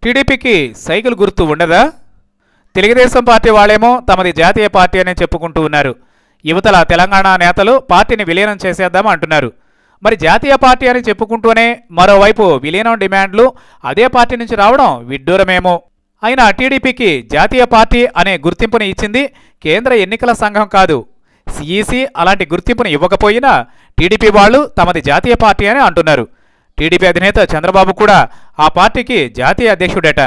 టీడీపీకి సైకిల్ గుర్తు ఉండదా తెలుగుదేశం పార్టీ వాళ్ళేమో తమది జాతీయ పార్టీ అని చెప్పుకుంటూ ఉన్నారు యువతల తెలంగాణ నేతలు పార్టీని విలీనం చేసేద్దాం అంటున్నారు మరి జాతీయ పార్టీ అని చెప్పుకుంటూనే మరోవైపు విలీనం డిమాండ్లు అదే పార్టీ నుంచి రావడం విడ్డూరమేమో అయినా టీడీపీకి జాతీయ పార్టీ అనే గుర్తింపుని ఇచ్చింది కేంద్ర ఎన్నికల సంఘం కాదు సిఈసి అలాంటి గుర్తింపుని ఇవ్వకపోయినా టీడీపీ వాళ్ళు తమది జాతీయ పార్టీ అని అంటున్నారు టీడీపీ అధినేత చంద్రబాబు కూడా ఆ పార్టీకి జాతీయ అధ్యక్షుడట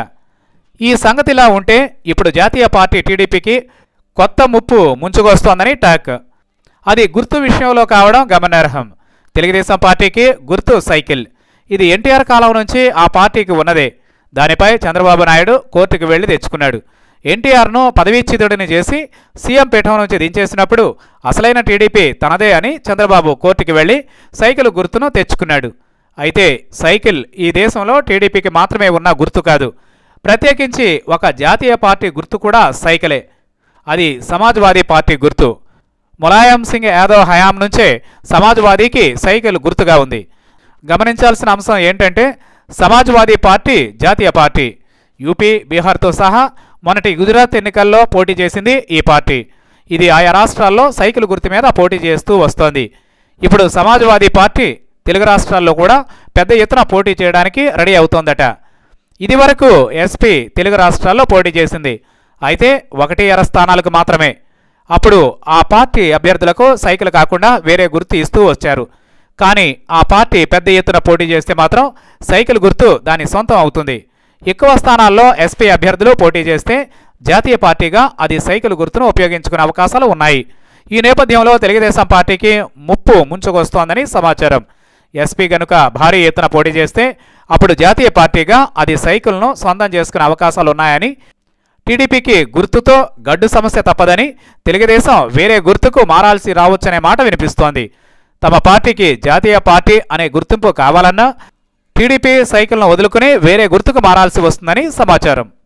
ఈ సంగతిలా ఉంటే ఇప్పుడు జాతీయ పార్టీ టీడీపీకి కొత్త ముప్పు ముంచుకొస్తోందని టాక్ అది గుర్తు విషయంలో కావడం గమనార్హం తెలుగుదేశం పార్టీకి గుర్తు సైకిల్ ఇది ఎన్టీఆర్ కాలం నుంచి ఆ పార్టీకి ఉన్నదే దానిపై చంద్రబాబు నాయుడు కోర్టుకు వెళ్లి తెచ్చుకున్నాడు ఎన్టీఆర్ను పదవీచ్యుతుడిని చేసి సీఎం పీఠం నుంచి దించేసినప్పుడు అసలైన టీడీపీ తనదే అని చంద్రబాబు కోర్టుకు వెళ్లి సైకిల్ గుర్తును తెచ్చుకున్నాడు అయితే సైకిల్ ఈ దేశంలో టీడీపీకి మాత్రమే ఉన్న గుర్తు కాదు ప్రత్యేకించి ఒక జాతీయ పార్టీ గుర్తు కూడా సైకిలే అది సమాజ్వాదీ పార్టీ గుర్తు ములాయం సింగ్ యాదవ్ హయాం నుంచే సమాజ్వాదీకి సైకిల్ గుర్తుగా ఉంది గమనించాల్సిన అంశం ఏంటంటే సమాజ్వాదీ పార్టీ జాతీయ పార్టీ యూపీ బీహార్తో సహా మొన్నటి గుజరాత్ ఎన్నికల్లో పోటీ చేసింది ఈ పార్టీ ఇది ఆయా రాష్ట్రాల్లో సైకిల్ గుర్తు మీద పోటీ చేస్తూ వస్తోంది ఇప్పుడు సమాజ్వాదీ పార్టీ తెలుగు రాష్ట్రాల్లో కూడా పెద్ద ఎత్తున పోటీ చేయడానికి రెడీ అవుతోందట ఇదివరకు ఎస్పీ తెలుగు రాష్ట్రాల్లో పోటీ చేసింది అయితే ఒకటి అర స్థానాలకు మాత్రమే అప్పుడు ఆ పార్టీ అభ్యర్థులకు సైకిల్ కాకుండా వేరే గుర్తు ఇస్తూ వచ్చారు కానీ ఆ పార్టీ పెద్ద ఎత్తున పోటీ చేస్తే మాత్రం సైకిల్ గుర్తు దాని సొంతం అవుతుంది ఎక్కువ స్థానాల్లో ఎస్పీ అభ్యర్థులు పోటీ చేస్తే జాతీయ పార్టీగా అది సైకిల్ గుర్తును ఉపయోగించుకునే అవకాశాలు ఉన్నాయి ఈ నేపథ్యంలో తెలుగుదేశం పార్టీకి ముప్పు ముంచుకొస్తోందని సమాచారం ఎస్పీ గనుక భారీ ఎత్తున పోటీ చేస్తే అప్పుడు జాతీయ పార్టీగా అది సైకిల్ను సొంతం చేసుకునే అవకాశాలు ఉన్నాయని టీడీపీకి గుర్తుతో గడ్డు సమస్య తప్పదని తెలుగుదేశం వేరే గుర్తుకు మారాల్సి రావచ్చనే మాట వినిపిస్తోంది తమ పార్టీకి జాతీయ పార్టీ అనే గుర్తింపు కావాలన్నా టీడీపీ సైకిల్ను వదులుకుని వేరే గుర్తుకు మారాల్సి వస్తుందని సమాచారం